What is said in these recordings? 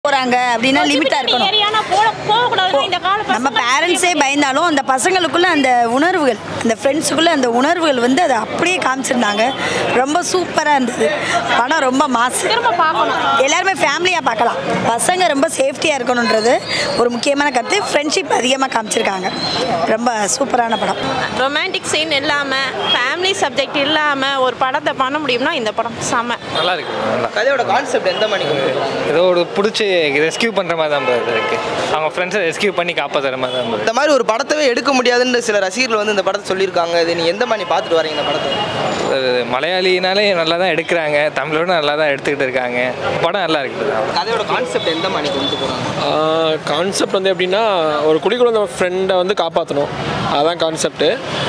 போறாங்க அப்படின்னா லிமிட்டா இருக்கணும் ஏரியானா போட போகக்கூடாது இந்த கால நம்ம பேரண்ட்ஸே பயந்தாலும் அந்த பசங்களுக்குள்ள அந்த உணர்வுகள் அந்த ஃப்ரெண்ட்ஸுக்குள்ள அந்த உணர்வுகள் வந்து அதை அப்படியே காமிச்சிருந்தாங்க ரொம்ப சூப்பராக இருந்தது படம் ரொம்ப மாசு திரும்ப பார்க்கணும் எல்லாருமே ஃபேமிலியாக பார்க்கலாம் பசங்க ரொம்ப சேஃப்டியாக இருக்கணுன்றது ஒரு முக்கியமான கருத்து ஃப்ரெண்ட்ஷிப் அதிகமாக காமிச்சிருக்காங்க ரொம்ப சூப்பரான படம் ரொமான்டிக் சீன் இல்லாமல் ஃபேமிலி சப்ஜெக்ட் இல்லாமல் ஒரு படத்தை பண்ண முடியும்னா இந்த படம் செம நல்லா இருக்கு நல்லா கதையோட கான்செப்ட் எந்த மாதிரி கொண்டு போறாங்க ஏதோ ஒரு பிடிச்சி ரெஸ்கியூ பண்ணுற மாதிரி தான் bro இது இருக்கு அவங்க ஃப்ரெண்ட்ஸை ரெஸ்கியூ பண்ணி காப்பாற்றுற மாதிரி தான் bro. இந்த மாதிரி ஒரு படத்தவே எடுக்க முடியாதுன்னு சில ரசிகர்கள் வந்து இந்த படத்தை சொல்லியிருக்காங்க இது நீ எந்த மாதிரி பார்த்துட்டு வரீங்க இந்த படத்தை அது மலையாளினாலே நல்லா தான் எடுக்கிறாங்க தமிழோட நல்லா தான் எடுத்துக்கிட்டு இருக்காங்க படம் நல்லா இருக்குது கதையோட கான்செப்ட் எந்த மாதிரி கொண்டு போகிறாங்க கான்செப்ட் வந்து எப்படின்னா ஒரு குடிக்குழந்த ஃப்ரெண்டை வந்து காப்பாற்றணும் அதான் கான்செப்ட்டு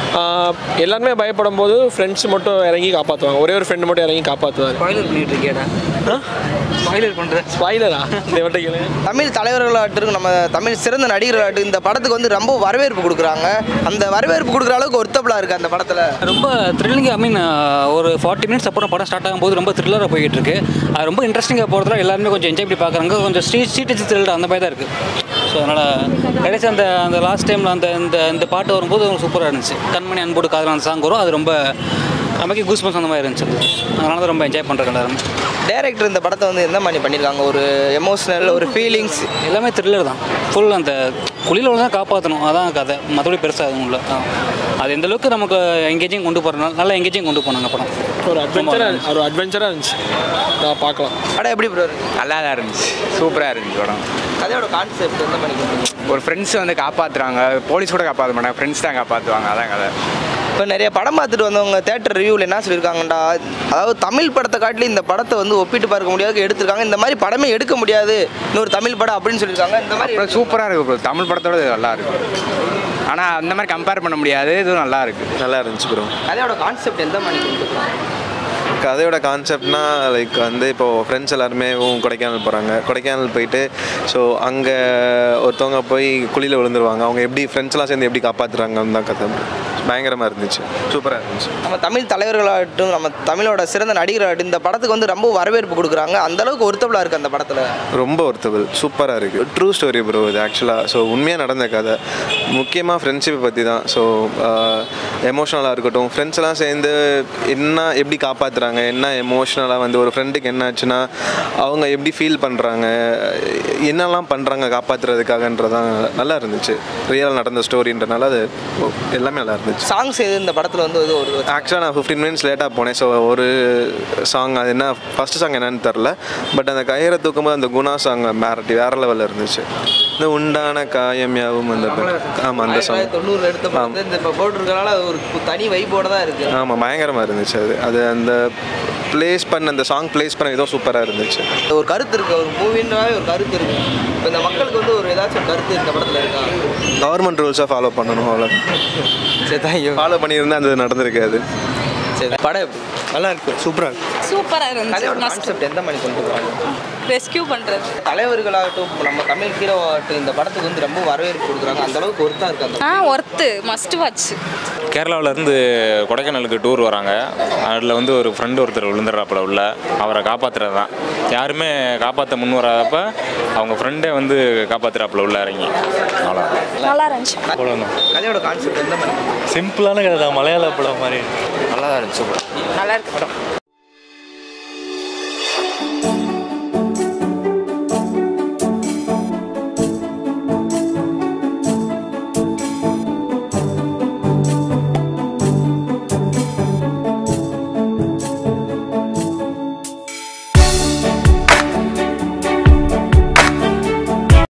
எல்லாருமே பயப்படும் போது ஃப்ரெண்ட்ஸ் மட்டும் இறங்கி காப்பாற்றுவாங்க ஒரே ஒரு ஃப்ரெண்டு மட்டும் இறங்கி காப்பாற்றுவார் ஸ்பாய்லர் பண்ணிட்டு இருக்கேடா ஸ்பாய்லர் பண்ணுறேன் ஸ்பாய்லரா இந்த வட்டம் கேளு தமிழ் தலைவர்களாட்டும் நம்ம தமிழ் சிறந்த நடிகர்களாட்டும் இந்த படத்துக்கு வந்து ரொம்ப வரவேற்பு கொடுக்குறாங்க அந்த வரவேற்பு கொடுக்குற அளவுக்கு ஒருத்தப்பலா இருக்கு அந்த படத்தில் ரொம்ப த்ரில்லிங் ஐ மீன் ஒரு ஃபார்ட்டி மினிட்ஸ் அப்புறம் படம் ஸ்டார்ட் ஆகும்போது ரொம்ப த்ரில்லராக போயிட்டு இருக்கு அது ரொம்ப இன்ட்ரெஸ்டிங்காக போகிறதுல எல்லாருமே கொஞ்சம் என்ஜாய் பண்ணி பார்க்குறாங்க கொஞ்சம் ஸ்ட்ரீட் ஸ்ட்ரீட் த்ரில்ட் அந்த மாதிரி தான் இருக்குது ஸோ அதனால் கடைசி அந்த அந்த லாஸ்ட் டைமில் அந்த இந்த இந்த பாட்டு வரும்போது சூப்பராக இருந்துச்சு கண்மணி அன்போடு காதல் அந்த சாங் வரும் அது ரொம்ப நமக்கு கூஸ்பன்ஸ் அந்த மாதிரி இருந்துச்சு அதனால தான் ரொம்ப என்ஜாய் பண்ணுறாங்க எல்லாருமே டேரக்டர் இந்த படத்தை வந்து எந்த மாதிரி பண்ணியிருக்காங்க ஒரு எமோஷனல் ஒரு ஃபீலிங்ஸ் எல்லாமே த்ரில்லர் தான் ஃபுல் அந்த குளியில் தான் காப்பாற்றணும் அதான் கதை மற்றபடி பெருசாக எதுவும் இல்லை ஆ. அது எந்த அளவுக்கு நமக்கு எங்கேஜிங் கொண்டு போகிறனால நல்லா எங்கேஜிங் கொண்டு போனாங்க படம் ஒரு அட்வென்ச்சராக ஒரு அட்வென்ச்சராக இருந்துச்சு நான் பார்க்கலாம் படம் எப்படி ப்ரோ இருக்கு நல்லா தான் இருந்துச்சு சூப்பராக இருந்துச்சு படம் கதையோட கான்செப்ட் எந்த மாதிரி கொண்டு போறாங்க? ஒரு ஃப்ரெண்ட்ஸ் வந்து காப்பாற்றுறாங்க போலீஸ் கூட காப்பாற்ற மாட்டாங்க ஃப்ரெண்ட்ஸ் தான் காப்பாற்றுவாங்க அதான் கதை இப்போ நிறைய படம் பார்த்துட்டு வந்தவங்க தேட்டர் ரிவ்யூவில் என்ன சொல்லியிருக்காங்கடா அதாவது தமிழ் படத்தை காட்டிலும் இந்த படத்தை வந்து ஒப்பிட்டு பார்க்க முடியாது எடுத்திருக்காங்க இந்த மாதிரி படமே எடுக்க முடியாது இன்னொரு தமிழ் படம் அப்படின்னு சொல்லியிருக்காங்க இந்த மாதிரி அப்புறம் சூப்பராக இருக்கு bro. தமிழ் படத்தோட இது நல்லா இருக்கு ஆனால் அந்த மாதிரி கம்பேர் பண்ண முடியாது இதுவும் நல்லா இருக்கு நல்லா இருந்துச்சு ப்ரோ கதையோட கான்செப்ட் எந்த மாதிரி கொண்டு போறாங்க? கதையோட கான்செப்ட்னா லைக் வந்து இப்போது ஃப்ரெண்ட்ஸ் எல்லாருமே கொடைக்கானல் போகிறாங்க கொடைக்கானல் போயிட்டு ஸோ அங்கே ஒருத்தவங்க போய் குழியில் விழுந்துருவாங்க அவங்க எப்படி ஃப்ரெண்ட்ஸ்லாம் சேர்ந்து எப்படி காப்பாற்றுறாங்கன்னு தான் கதை பயங்கரமாக இருந்துச்சு சூப்பராக இருந்துச்சு நம்ம தமிழ் தலைவர்களாகட்டும் நம்ம தமிழோட சிறந்த நடிகர்களாகட்டும் இந்த படத்துக்கு வந்து ரொம்ப வரவேற்பு கொடுக்குறாங்க அந்த அளவுக்கு ஒருத்தபுளாக இருக்குது அந்த படத்தில் ரொம்ப ஒர்த்தபிள் சூப்பராக இருக்குது ட்ரூ ஸ்டோரி ப்ரோ இது ஆக்சுவலாக ஸோ உண்மையாக நடந்த கதை முக்கியமாக ஃப்ரெண்ட்ஷிப்பை பற்றி தான் ஸோ எமோஷ்னலாக இருக்கட்டும் ஃப்ரெண்ட்ஸ் எல்லாம் சேர்ந்து என்ன எப்படி காப்பாற்றுறாங்க என்ன எமோஷ்னலாக வந்து ஒரு ஃப்ரெண்டுக்கு என்ன ஆச்சுன்னா அவங்க எப்படி ஃபீல் பண்ணுறாங்க என்னெல்லாம் பண்ணுறாங்க காப்பாற்றுறதுக்காகன்றதான் நல்லா இருந்துச்சு ரியலாக நடந்த ஸ்டோரின்றனால அது எல்லாமே நல்லா இருந்துச்சு சாங்ஸ் எது இந்த படத்தில் வந்து இது ஒரு ஆக்சுவலாக நான் ஃபிஃப்டீன் மினிட்ஸ் லேட்டாக போனேன் ஸோ ஒரு சாங் அது என்ன ஃபஸ்ட் சாங் என்னன்னு தெரில பட் அந்த கயிறை தூக்கும்போது அந்த குணா சாங் மேரட்டி வேற லெவலில் இருந்துச்சு இந்த உண்டான காயம் யாவும் அந்த ஆமாம் அந்த சாங் தொண்ணூறு எடுத்த படத்தை இந்த இப்போ போட்டிருக்கனால அது ஒரு தனி வைப்போட தான் இருக்குது ஆமாம் பயங்கரமாக இருந்துச்சு அது அது அந்த ப்ளேஸ் பண்ண அந்த சாங் ப்ளேஸ் பண்ண விதம் சூப்பராக இருந்துச்சு ஒரு கருத்து இருக்கு ஒரு மூவின்னாவே ஒரு கருத்து இருக்கு இப்போ இந்த மக்களுக்கு வந்து ஒரு ஏதாச்சும் ஒரு கருத்து இந்த படத்தில் இருக்கா கவர்மெண்ட் ரூல்ஸை ஃபாலோ பண்ணணும் அவ்வளோ சரி தேங்க்யூ ஃபாலோ பண்ணியிருந்தா அது நடந்திருக்காது சரி படம் எப்படி நல்லா இருக்கு சூப்பராக இருக்கு சூப்பராக கதையோட இருந்துச்சு கான்செப்ட் எந்த மாதிரி கொண்டு போகிறாங்க ரெஸ்கியூ பண்ணுறது தலைவர்களாகட்டும் நம்ம தமிழ் ஹீரோவாகட்டும் இந்த படத்துக்கு வந்து ரொம்ப வரவேற்பு கொடுக்குறாங்க அந்த அளவுக்கு ஒருத்தா இருக்கு அந்த ஆ ஒர்த்து மஸ்ட் வாட்ச் கேரளாவிலேருந்து கொடைக்கானலுக்கு டூர் வராங்க அதில் வந்து ஒரு ஃப்ரெண்டு ஒருத்தர் விழுந்துடுறாப்புல உள்ள அவரை காப்பாற்றுறது தான் யாருமே காப்பாற்ற முன் வராதப்ப அவங்க ஃப்ரெண்டே வந்து காப்பாற்றுறாப்புல உள்ள இறங்கி அவ்வளோ நல்லா இருந்துச்சு கதையோட கான்செப்ட் எந்த மாதிரி சிம்பிளான கதை தான் மலையாள படம் மாதிரி நல்லா தான் இருந்துச்சு சூப்பர் நல்லா இருக்கு படம்